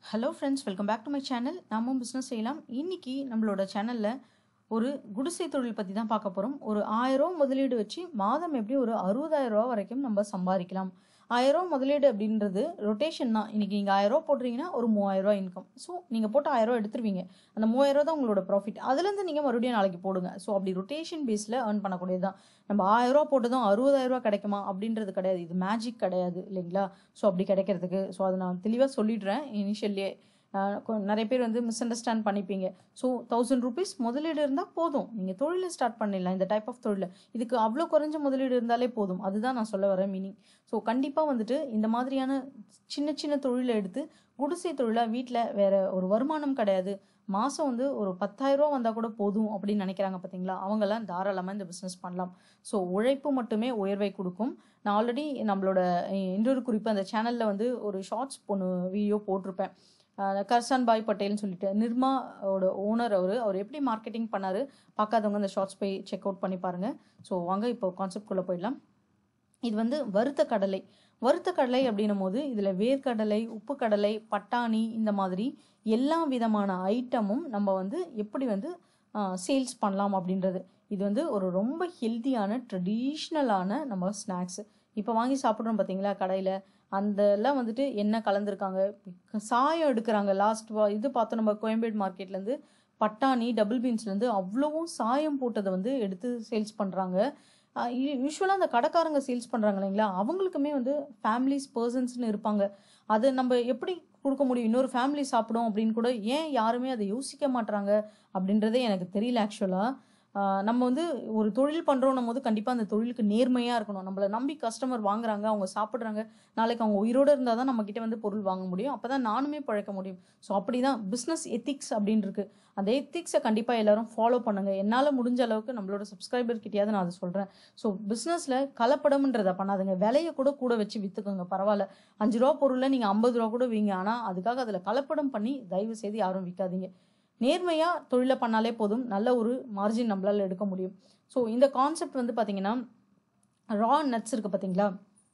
hello friends welcome back to my channel நாமும் business செய்யலாம் இன்னைக்கு நம்மளோட சேனலில் ஒரு குடிசை தொழில் பற்றி தான் பார்க்க போகிறோம் ஒரு ஆயிரம் முதலீடு வச்சு மாதம் எப்படி ஒரு அறுபதாயிரம் ரூபா வரைக்கும் நம்ம சம்பாதிக்கலாம் ஆயிரம் முதலீடு அப்படின்றது ரொட்டேஷன் தான் இன்னைக்கு நீங்கள் ஆயிரம் ரூபா போடுறீங்கன்னா ஒரு மூவாயிரம் ரூபா இன்கம் ஸோ நீங்கள் போட்டு ஆயிரம் ரூபா எடுத்துருவீங்க அந்த மூவாயிரம் ரூபா தான் உங்களோட ப்ராஃபிட் அதுலேருந்து நீங்கள் மறுபடியும் நாளைக்கு போடுங்க ஸோ அப்படி ரொட்டேஷன் பேஸில் ஏர்ன் பண்ணக்கூடியது தான் நம்ம ஆயிரம் ரூபா போட்டதும் அறுபதாயிரம் ரூபா கிடைக்குமா அப்படின்றது கிடையாது இது மேஜிக் கிடையாது இல்லைங்களா ஸோ அப்படி கிடைக்கிறதுக்கு ஸோ அதை நான் தெளிவாக சொல்லிடுறேன் இனிஷியல்லே நிறைய பேர் வந்து மிஸ் அண்டர்ஸ்டாண்ட் பண்ணிப்பீங்க ஸோ தௌசண்ட் ருபீஸ் முதலீடு இருந்தால் போதும் நீங்கள் தொழிலை ஸ்டார்ட் பண்ணிடலாம் இந்த டைப் ஆஃப் தொழில் இதுக்கு அவ்வளோ குறைஞ்ச முதலீடு இருந்தாலே போதும் அதுதான் நான் சொல்ல வரேன் மீனிங் ஸோ கண்டிப்பாக வந்துட்டு இந்த மாதிரியான சின்ன சின்ன தொழிலை எடுத்து குடிசை தொழிலாக வீட்டில் வேற ஒரு வருமானம் கிடையாது மாதம் வந்து ஒரு பத்தாயிரம் ரூபா வந்தால் கூட போதும் அப்படின்னு நினைக்கிறாங்க பார்த்தீங்களா அவங்கெல்லாம் தாராளமாக இந்த பிஸ்னஸ் பண்ணலாம் ஸோ உழைப்பு மட்டுமே உயர்வை கொடுக்கும் நான் ஆல்ரெடி நம்மளோட இன்னொரு குறிப்பு அந்த சேனலில் வந்து ஒரு ஷார்ட்ஸ் பொண்ணு வீடியோ போட்டிருப்பேன் கர்சான் பாய் பட்டேல்னு சொல்லிட்டு நிர்மாவோட ஓனர் அவர் அவர் எப்படி மார்க்கெட்டிங் பண்ணார் பார்க்காதவங்க அந்த ஷார்ட்ஸ் போய் செக் அவுட் பண்ணி பாருங்கள் ஸோ வாங்க இப்போ கான்செப்ட்குள்ளே போயிடலாம் இது வந்து வறுத்த கடலை வறுத்த கடலை அப்படின்னும் போது இதில் வேர்க்கடலை உப்பு கடலை பட்டாணி இந்த மாதிரி எல்லா விதமான ஐட்டமும் நம்ம வந்து எப்படி வந்து சேல்ஸ் பண்ணலாம் அப்படின்றது இது வந்து ஒரு ரொம்ப ஹெல்த்தியான ட்ரெடிஷ்னலான நம்ம ஸ்நாக்ஸ் இப்போ வாங்கி சாப்பிட்றோம் பார்த்தீங்களா கடையில் அந்தெல்லாம் வந்துட்டு என்ன கலந்துருக்காங்க சாயம் எடுக்கிறாங்க லாஸ்ட் இது பார்த்தோம் நம்ம கோயம்பேடு மார்க்கெட்லேருந்து பட்டாணி டபுள் பீன்ஸ்லேருந்து அவ்வளவும் சாயம் போட்டதை வந்து எடுத்து சேல்ஸ் பண்ணுறாங்க யூஸ்வலாக அந்த கடைக்காரங்க சேல்ஸ் பண்ணுறாங்க இல்லைங்களா அவங்களுக்குமே வந்து ஃபேமிலிஸ் பர்சன்ஸ்னு இருப்பாங்க அது நம்ம எப்படி கொடுக்க முடியும் இன்னொரு ஃபேமிலி சாப்பிடும் அப்படின்னு கூட ஏன் யாருமே அதை யோசிக்க மாட்டாங்க அப்படின்றதே எனக்கு தெரியல ஆக்சுவலாக நம்ம வந்து ஒரு தொழில் பண்ணுறோம் போது கண்டிப்பாக அந்த தொழிலுக்கு நேர்மையாக இருக்கணும் நம்மளை நம்பி கஸ்டமர் வாங்குறாங்க அவங்க சாப்பிட்றாங்க நாளைக்கு அவங்க உயிரோடு இருந்தால் தான் நம்மக்கிட்ட வந்து பொருள் வாங்க முடியும் அப்போ தான் நானுமே பழைக்க முடியும் ஸோ அப்படி தான் பிஸ்னஸ் எத்திக்ஸ் அப்படின்னு இருக்கு அந்த எத்திக்ஸை கண்டிப்பாக எல்லாரும் ஃபாலோ பண்ணுங்கள் என்னால் முடிஞ்ச அளவுக்கு நம்மளோட சப்ஸ்கிரைபர் கிட்டேயாவது நான் அதை சொல்கிறேன் ஸோ பிஸ்னஸில் கலப்படம்ன்றதை பண்ணாதுங்க விலையை கூட கூட வச்சு விற்றுக்கோங்க பரவாயில்ல அஞ்சு ரூபா பொருளை நீங்கள் ஐம்பது ரூபா கூட வீங்க ஆனால் அதுக்காக அதில் கலப்படம் பண்ணி தயவு செய்து யாரும் விற்காதீங்க நேர்மையாக தொழிலை பண்ணாலே போதும் நல்ல ஒரு மார்ஜின் நம்மளால் எடுக்க முடியும் ஸோ இந்த கான்செப்ட் வந்து பார்த்தீங்கன்னா ரா நட்ஸ் இருக்குது பார்த்தீங்களா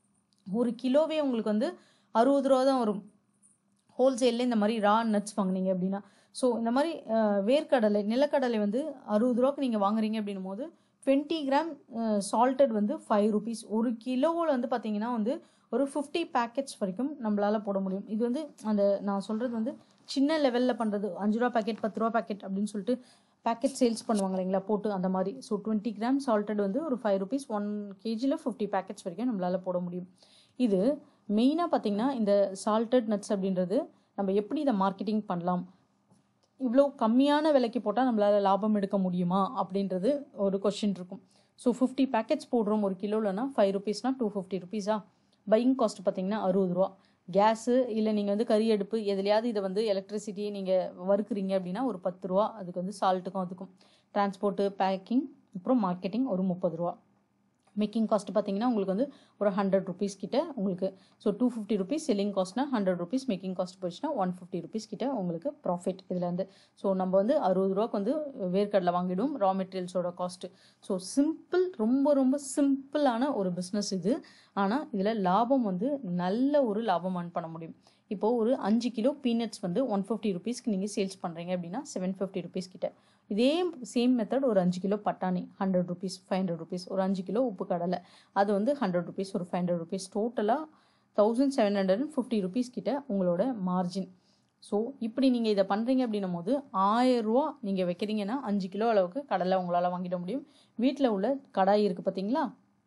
ஒரு கிலோவே உங்களுக்கு வந்து அறுபது ரூபா தான் வரும் ஹோல்சேலில் இந்த மாதிரி ரா நட்ஸ் வாங்கினீங்க அப்படின்னா ஸோ இந்த மாதிரி வேர்க்கடலை நிலக்கடலை வந்து அறுபது ரூபாக்கு நீங்கள் வாங்குறீங்க அப்படின்னும் போது டுவெண்ட்டி கிராம் சால்டட் வந்து ஃபைவ் ருபீஸ் ஒரு கிலோவில் வந்து பார்த்தீங்கன்னா வந்து ஒரு ஃபிஃப்டி பேக்கெட்ஸ் வரைக்கும் நம்மளால் போட முடியும் இது வந்து அந்த நான் சொல்கிறது வந்து சின்ன லெவலில் பண்ணுறது அஞ்சு ரூபா பேக்கெட் பத்து ரூபா பேக்கெட் அப்படின்னு சொல்லிட்டு பேக்கெட் சேல்ஸ் பண்ணுவாங்க இல்லைங்களா போட்டு அந்த மாதிரி ஸோ டுவெண்ட்டி கிராம் சால்டட் வந்து ஒரு ஃபைவ் ருபீஸ் ஒன் கேஜியில் ஃபிஃப்டி பேக்கெட்ஸ் வரைக்கும் நம்மளால் போட முடியும் இது மெயினாக பார்த்தீங்கன்னா இந்த சால்டட் நட்ஸ் அப்படின்றது நம்ம எப்படி இதை மார்க்கெட்டிங் பண்ணலாம் இவ்வளோ கம்மியான விலைக்கு போட்டால் நம்மளால் லாபம் எடுக்க முடியுமா அப்படின்றது ஒரு கொஷின் இருக்கும் ஸோ ஃபிஃப்டி பேக்கெட்ஸ் போடுறோம் ஒரு கிலோலனா ஃபைவ் ருபீஸ்னால் டூ ஃபிஃப்டி ருபீஸா பையிங் காஸ்ட் பார்த்தீங்கன்னா அறுபது ரூபா கேஸு இல்லை நீங்கள் வந்து கறி அடுப்பு எதுலையாவது இதை வந்து எலக்ட்ரிசிட்டி நீங்கள் வறுக்குறீங்க அப்படின்னா ஒரு பத்து ரூபா அதுக்கு வந்து சால்ட்டுக்கும் அதுக்கும் டிரான்ஸ்போர்ட்டு பேக்கிங் அப்புறம் மார்க்கெட்டிங் ஒரு முப்பது ரூபா மேக்கிங் காஸ்ட் பார்த்தீங்கன்னா உங்களுக்கு வந்து ஒரு ஹண்ட்ரட் ருபீஸ் கிட்ட உங்களுக்கு so two fifty rupees selling காஸ்ட்னா ஹண்ட்ரட் ருபீஸ் மேக்கிங் காஸ்ட் போயிடுச்சுன்னா ஒன் ஃபிஃப்டி ருபீஸ் கிட்ட உங்களுக்கு ப்ராஃபிட் இதில் வந்து ஸோ நம்ம வந்து அறுபது ரூபாக்கு வந்து வேர்க்கடலை வாங்கிடுவோம் ரா மெட்டீரியல்ஸோட காஸ்ட்டு ஸோ சிம்பிள் ரொம்ப ரொம்ப சிம்பிளான ஒரு பிஸ்னஸ் இது ஆனால் இதில் லாபம் வந்து நல்ல ஒரு லாபம் அர்ன் பண்ண முடியும் இப்போது ஒரு அஞ்சு கிலோ பீனட்ஸ் வந்து ஒன் ஃபிஃப்டி ருபீஸ்க்கு நீங்கள் சேல்ஸ் பண்ணுறீங்க அப்படின்னா செவன் ஃபிஃப்டி ருபீஸ் கிட்ட இதே சேம் மெத்தட் ஒரு அஞ்சு கிலோ பட்டாணி hundred rupees five hundred rupees ஒரு அஞ்சு கிலோ உப்பு கடலை அது வந்து ஹண்ட்ரட் ருபீஸ் ஒரு ஃபைவ் ஹண்ட்ரட் ருபீஸ் டோட்டலாக thousand seven hundred and fifty rupees கிட்ட உங்களோட மார்ஜின் ஸோ இப்படி நீங்கள் இதை பண்ணுறீங்க அப்படின்னும் போது ஆயிரம் ரூபா நீங்கள் வைக்கிறீங்கன்னா அஞ்சு கிலோ அளவுக்கு கடலை உங்களால் வாங்கிட முடியும் வீட்டில் உள்ள கடாய் இருக்குது பார்த்தீங்களா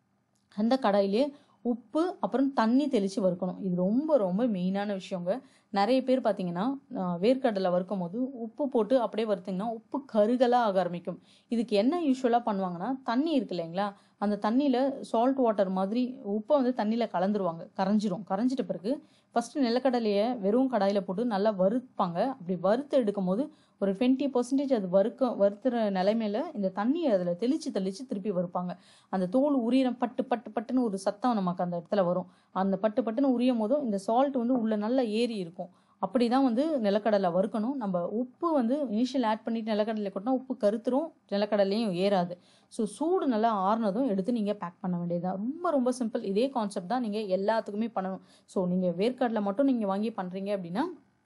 அந்த கடாயிலே உப்பு அப்புறம் தண்ணி தெளித்து வறுக்கணும் இது ரொம்ப ரொம்ப மெயினான விஷயங்க நிறைய பேர் பார்த்தீங்கன்னா வேர்க்கடலை வறுக்கும் போது உப்பு போட்டு அப்படியே வறுத்திங்கன்னா உப்பு கருகலாக ஆக ஆரம்பிக்கும் இதுக்கு என்ன யூஸ்வலாக பண்ணுவாங்கன்னா தண்ணி இருக்கு இல்லைங்களா அந்த தண்ணியில் சால்ட் வாட்டர் மாதிரி உப்பை வந்து தண்ணியில் கலந்துருவாங்க கரைஞ்சிரும் கரைஞ்சிட்ட பிறகு ஃபஸ்ட்டு நிலக்கடலையை வெறும் கடாயில் போட்டு நல்லா வறுப்பாங்க அப்படி வறுத்து எடுக்கும் போது ஒரு டுவெண்ட்டி பர்சன்டேஜ் அது வறுக்க வறுத்துற நிலைமையில இந்த தண்ணியை அதில் தெளித்து தெளித்து திருப்பி வறுப்பாங்க அந்த தோல் உரியிற பட்டு பட்டு பட்டுன்னு ஒரு சத்தம் நமக்கு அந்த இடத்துல வரும் அந்த பட்டு பட்டுன்னு உரியும் போதும் இந்த சால்ட் வந்து உள்ள நல்லா ஏறி இருக்கும் அப்படி தான் வந்து நிலக்கடலை வறுக்கணும் நம்ம உப்பு வந்து இனிஷியல் ஆட் பண்ணிட்டு நிலக்கடலை கொட்டினா உப்பு கருத்துரும் நிலக்கடலையும் ஏறாது ஸோ சூடு நல்லா ஆறுனதும் எடுத்து நீங்கள் பேக் பண்ண வேண்டியதுதான் ரொம்ப ரொம்ப சிம்பிள் இதே கான்செப்ட் தான் நீங்கள் எல்லாத்துக்குமே பண்ணணும் ஸோ நீங்கள் வேர்க்கடலை மட்டும் நீங்கள் வாங்கி பண்ணுறீங்க அப்படின்னா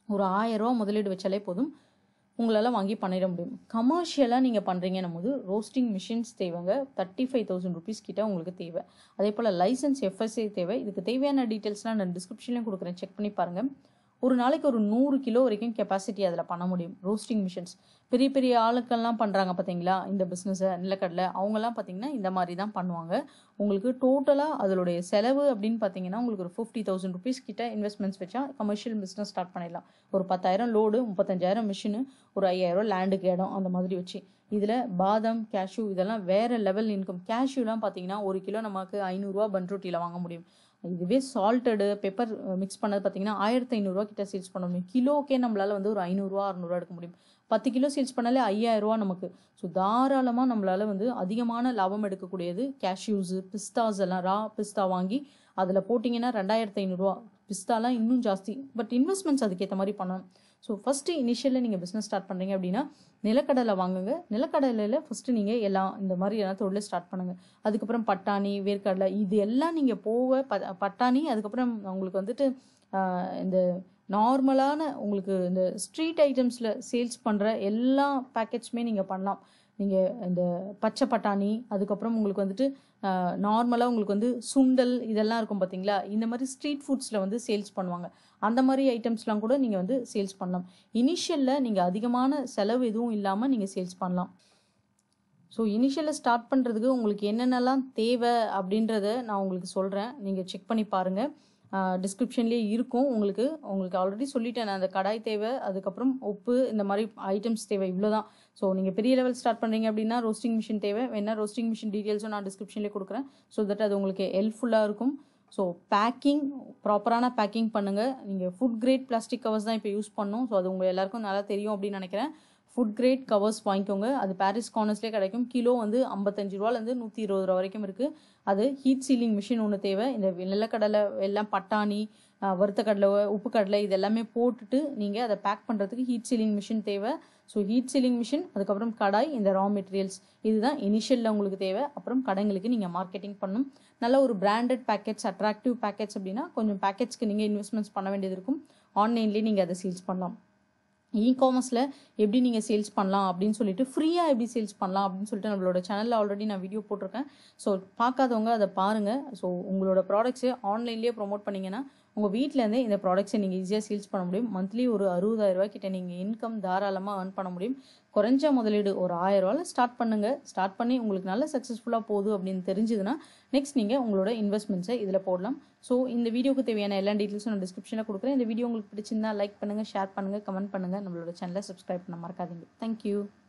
ஒரு ஆயிரரூவா முதலீடு வச்சாலே போதும் உங்களால் வாங்கி பண்ணிட முடியும் கமர்ஷியலாக நீங்கள் பண்ணுறீங்கன்னும் போது ரோஸ்டிங் மிஷின்ஸ் தேவைங்க தேர்ட்டி ஃபைவ் தௌசண்ட் ருபீஸ் கிட்ட உங்களுக்கு தேவை அதே போல் லைசன்ஸ் எஃப்எஸ்ஏ தேவை இதுக்கு தேவையான டீட்டெயில்ஸ்லாம் நான் டிஸ்கிரிப்ஷன்லையும் கொடுக்குறேன் செக் பண்ணி பாருங்கள் ஒரு நாளைக்கு ஒரு நூறு கிலோ வரைக்கும் கெப்பாசிட்டி அதில் பண்ண முடியும் ரோஸ்டிங் மிஷின்ஸ் பெரிய பெரிய ஆளுக்கெல்லாம் பண்ணுறாங்க பார்த்தீங்களா இந்த பிஸ்னஸை நிலக்கடலை அவங்கெல்லாம் பார்த்தீங்கன்னா இந்த மாதிரி தான் பண்ணுவாங்க உங்களுக்கு டோட்டலாக அதனுடைய செலவு அப்படின்னு பார்த்தீங்கன்னா உங்களுக்கு ஒரு ஃபிஃப்டி தௌசண்ட் ருபீஸ் கிட்ட இன்வெஸ்ட்மெண்ட்ஸ் வச்சா கமர்ஷியல் பிஸ்னஸ் ஸ்டார்ட் பண்ணிடலாம் ஒரு பத்தாயிரம் லோடு முப்பத்தஞ்சாயிரம் மிஷினு ஒரு ஐயாயிரம் லேண்டுக்கு இடம் அந்த மாதிரி வச்சு இதில் பாதாம் கேஷ்யூ இதெல்லாம் வேறு லெவல் இன்கம் கேஷ்யூலாம் பார்த்தீங்கன்னா ஒரு கிலோ நமக்கு ஐநூறுரூவா பன்ரூட்டியில் வாங்க முடியும் இதுவே சால்ட்டடு பெப்பர் மிக்ஸ் பண்ணது பார்த்தீங்கன்னா ஆயிரத்தி ஐநூறுரூவா கிட்ட சேல்ஸ் பண்ண முடியும் கிலோக்கே நம்மளால் வந்து ஒரு ஐநூறுரூவா அறநூறுவா எடுக்க முடியும் பத்து கிலோ சேல்ஸ் பண்ணாலே ஐயாயிரரூவா நமக்கு ஸோ தாராளமாக நம்மளால் வந்து அதிகமான லாபம் எடுக்கக்கூடியது கேஷ்யூஸு பிஸ்தாஸ் எல்லாம் ரா பிஸ்தா வாங்கி அதில் போட்டிங்கன்னா ரெண்டாயிரத்து ஐநூறுரூவா பிஸ்தாலாம் இன்னும் ஜாஸ்தி பட் இன்வெஸ்ட்மெண்ட்ஸ் அதுக்கேற்ற மாதிரி பண்ணணும் ஸோ ஃபஸ்ட்டு இனிஷியலில் நீங்கள் பிஸ்னஸ் ஸ்டார்ட் பண்ணுறீங்க அப்படின்னா நிலக்கடலை வாங்குங்க நிலக்கடலையில் ஃபஸ்ட்டு நீங்கள் எல்லாம் இந்த மாதிரி எல்லாம் தொழிலை ஸ்டார்ட் பண்ணுங்கள் அதுக்கப்புறம் பட்டாணி வேர்க்கடலை இது எல்லாம் நீங்கள் போக ப பட்டாணி அதுக்கப்புறம் உங்களுக்கு வந்துட்டு இந்த நார்மலான உங்களுக்கு இந்த ஸ்ட்ரீட் ஐட்டம்ஸில் சேல்ஸ் பண்ணுற எல்லா பேக்கெட்ஸுமே நீங்கள் பண்ணலாம் நீங்கள் இந்த பச்சை பட்டாணி அதுக்கப்புறம் உங்களுக்கு வந்துட்டு நார்மலாக உங்களுக்கு வந்து சுண்டல் இதெல்லாம் இருக்கும் பார்த்தீங்களா இந்த மாதிரி ஸ்ட்ரீட் ஃபுட்ஸில் வந்து சேல்ஸ் பண்ணுவாங்க அந்த மாதிரி ஐட்டம்ஸ்லாம் கூட நீங்கள் வந்து சேல்ஸ் பண்ணலாம் இனிஷியலில் நீங்கள் அதிகமான செலவு எதுவும் இல்லாமல் நீங்கள் சேல்ஸ் பண்ணலாம் ஸோ இனிஷியலில் ஸ்டார்ட் பண்ணுறதுக்கு உங்களுக்கு என்னென்னலாம் தேவை அப்படின்றத நான் உங்களுக்கு சொல்கிறேன் நீங்கள் செக் பண்ணி பாருங்கள் டிஸ்கிரிப்ஷன்லேயே இருக்கும் உங்களுக்கு உங்களுக்கு ஆல்ரெடி சொல்லிட்டேன் நான் அந்த கடாய் தேவை அதுக்கப்புறம் உப்பு இந்த மாதிரி ஐட்டம்ஸ் தேவை இவ்வளோ தான் ஸோ நீங்கள் பெரிய லெவல் ஸ்டார்ட் பண்ணுறீங்க அப்படின்னா ரோஸ்டிங் மிஷின் தேவை வேணா ரோஸ்டிங் மிஷின் டீட்டெயில்ஸும் நான் டிஸ்கிரிப்ஷன்லேயே கொடுக்குறேன் ஸோ தட் அது உங்களுக்கு ஹெல்ப்ஃபுல்லாக இருக்கும் ஸோ பேக்கிங் ப்ராப்பரான பேக்கிங் பண்ணுங்கள் நீங்கள் ஃபுட் கிரேட் பிளாஸ்டிக் கவர்ஸ் தான் இப்போ யூஸ் பண்ணணும் ஸோ அது உங்கள் எல்லாருக்கும் நல்லா தெரியும் அப்படின்னு நினைக்கிறேன் ஃபுட் கிரேட் கவர்ஸ் வாங்கிக்கோங்க அது பாரிஸ் கார்னர்ஸ்லேயே கிடைக்கும் கிலோ வந்து ஐம்பத்தஞ்சு ரூபாலேருந்து நூற்றி இருபது ரூபா வரைக்கும் இருக்குது அது ஹீட் சீலிங் மிஷின் ஒன்று தேவை இந்த நிலக்கடலை எல்லாம் பட்டாணி வறுத்த கடலை உப்பு கடலை இது எல்லாமே போட்டுட்டு நீங்கள் அதை பேக் பண்ணுறதுக்கு ஹீட் சீலிங் மிஷின் தேவை ஸோ ஹீட் சீலிங் மிஷின் அதுக்கப்புறம் கடாய் இந்த ரா மெட்டீரியல்ஸ் இதுதான் இனிஷியலில் உங்களுக்கு தேவை அப்புறம் கடைங்களுக்கு நீங்கள் மார்க்கெட்டிங் பண்ணணும் நல்ல ஒரு பிராண்டட் பேக்கெட்ஸ் அட்ராக்டிவ் பேக்கெட்ஸ் அப்படின்னா கொஞ்சம் பேக்கெட்ஸ்க்கு நீங்கள் இன்வெஸ்ட்மெண்ட்ஸ் பண்ண வேண்டியது இருக்கும் ஆன்லைன்லேயே நீங்கள் அதை சேல்ஸ் பண்ணலாம் இ காமர்ஸில் எப்படி நீங்கள் சேல்ஸ் பண்ணலாம் அப்படின்னு சொல்லிட்டு ஃப்ரீயாக எப்படி சேல்ஸ் பண்ணலாம் அப்படின்னு சொல்லிட்டு நம்மளோட சேனலில் ஆல்ரெடி நான் வீடியோ போட்டிருக்கேன் ஸோ பார்க்காதவங்க அதை பாருங்கள் ஸோ உங்களோட ப்ராடக்ட்ஸை ஆன்லைன்லேயே ப்ரொமோட் பண்ணிங்கன்னா உங்கள் வீட்டிலேருந்தே இந்த ப்ராடக்ட்ஸை நீங்கள் ஈஸியாக சேல்ஸ் பண்ண முடியும் மந்த்லி ஒரு அறுபதாயிரம் ரூபாய் கிட்ட நீங்கள் இன்கம் தாராளமாக ஏர்ன் பண்ண முடியும் குறைஞ்ச முதலீடு ஒரு ஆயிரம் ரூபாயில் ஸ்டார்ட் பண்ணுங்கள் ஸ்டார்ட் பண்ணி உங்களுக்கு நல்ல சக்ஸஸ்ஃபுல்லாக போகுது அப்படின்னு தெரிஞ்சுதுன்னா நெக்ஸ்ட் நீங்கள் உங்களோட இன்வெஸ்ட்மெண்ட்ஸை இதில் போடலாம் ஸோ இந்த வீடியோக்கு தேவையான எல்லா டீட்டெயில்ஸும் நான் டிஸ்கிரிப்ஷனில் கொடுக்குறேன் இந்த வீடியோ உங்களுக்கு பிடிச்சிருந்தா லைக் பண்ணுங்கள் ஷேர் பண்ணுங்கள் கமெண்ட் பண்ணுங்கள் நம்மளோட சேனலை சப்ஸ்கிரைப் பண்ண மறக்காதீங்க தேங்க்யூ